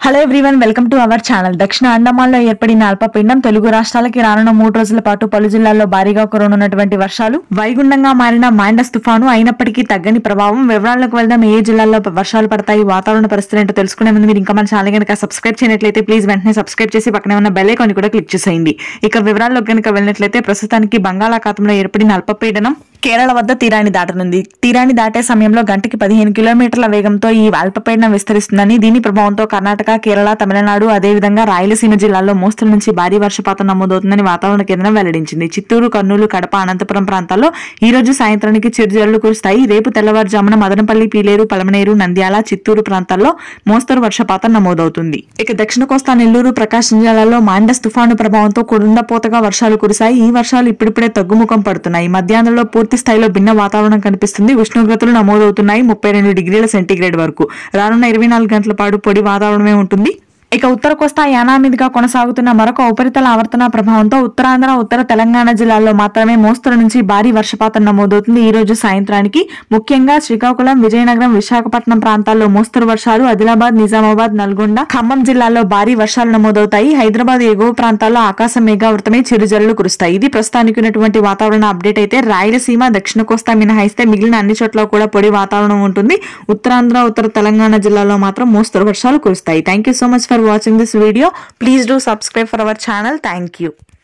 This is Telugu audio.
hello everyone welcome to our channel దక్షిణ అండమాన్లో ఏర్పడిన అల్పపీడనం తెలుగు రాష్ట్రాలకి రానున్న మూడు రోజుల పాటు పలు జిల్లాల్లో భారీగా కురనున్నటువంటి వర్షాలు వైగుండంగా మారిన మాండస్ తుఫాను అయినప్పటికీ తగ్గని ప్రభావం వివరాల్లోకి వెళ్దాం ఏ జిల్లాల్లో వర్షాలు పడతాయి వాతావరణ పరిస్థితులు ఏంటో తెలుసుకునే ముందు మీరు ఇంకా మన ఛానల్ కనుక సబ్స్క్రైబ్ చేయనట్లయితే ప్లీజ్ వెంటనే సబ్స్క్రైబ్ చేసి పక్కనే ఉన్న బెల్ ఐకాన్ కూడా క్లిక్ చేసేయండి ఇక వివరాల్లోకి కనుక వెళ్ళినట్లయితే ప్రస్తుతానికి బంగాళాఖాతంలో ఏర్పడిన అల్పపీడనం కేరళ వద్ద తీరాన్ని దాటనుంది తీరాన్ని దాటే సమయంలో గంటకి పదిహేను కిలోమీటర్ల వేగంతో ఈ అల్పపీడనం విస్తరిస్తుందని దీని ప్రభావంతో కర్ణాటక కేరళ తమిళనాడు అదేవిధంగా రాయలసీమ జిల్లాల్లో మోస్తరు నుంచి భారీ వర్షపాతం నమోదవుతుందని వాతావరణ కేంద్రం వెల్లడించింది చిత్తూరు కర్నూలు కడప అనంతపురం ప్రాంతాల్లో ఈ రోజు సాయంత్రానికి చిరుజల్లు కురుస్తాయి రేపు తెల్లవారుజామున మదనపల్లి పీలేరు పలమనేరు నంద్యాల చిత్తూరు ప్రాంతాల్లో మోస్తరు వర్షపాతం నమోదవుతుంది ఇక దక్షిణ కోస్తా నెల్లూరు ప్రకాశం జిల్లాలో మాండస్ తుఫాను ప్రభావంతో కుండపోతగా వర్షాలు కురిశాయి ఈ వర్షాలు ఇప్పుడిప్పుడే తగ్గుముఖం పడుతున్నాయి మధ్యాహ్నంలో పూర్తి స్థాయిలో భిన్న వాతావరణం కనిపిస్తుంది ఉష్ణోగ్రతలు నమోదవుతున్నాయి ముప్పై రెండు డిగ్రీల సెంటీగ్రేడ్ వరకు రానున్న ఇరవై నాలుగు గంటల పాటు పొడి వాతావరణమే ఉంటుంది ఇక ఉత్తర కోస్తా యానా మీదుగా కొనసాగుతున్న మరొక ఉపరితల ఆవర్తన ప్రభావంతో ఉత్తరాంధ్ర ఉత్తర తెలంగాణ జిల్లాల్లో మాత్రమే మోస్తరు నుంచి భారీ వర్షపాతం నమోదవుతుంది ఈ రోజు సాయంత్రానికి ముఖ్యంగా శ్రీకాకుళం విజయనగరం విశాఖపట్నం ప్రాంతాల్లో మోస్తరు వర్షాలు ఆదిలాబాద్ నిజామాబాద్ నల్గొండ ఖమ్మం జిల్లాల్లో భారీ వర్షాలు నమోదవుతాయి హైదరాబాద్ ఎగువ ప్రాంతాల్లో ఆకాశం మేఘావృతమై చిరుజల్లు కురుస్తాయి ఇది ప్రస్తుతానికి ఉన్నటువంటి వాతావరణ అప్డేట్ అయితే రాయలసీమ దక్షిణ కోస్తా మినహాయిస్తే మిగిలిన అన్ని చోట్ల కూడా పొడి వాతావరణం ఉంటుంది ఉత్తరాంధ్ర ఉత్తర తెలంగాణ జిల్లాలో మాత్రం మోస్తరు వర్షాలు కురుస్తాయి thank you so much for watching this video please do subscribe for our channel thank you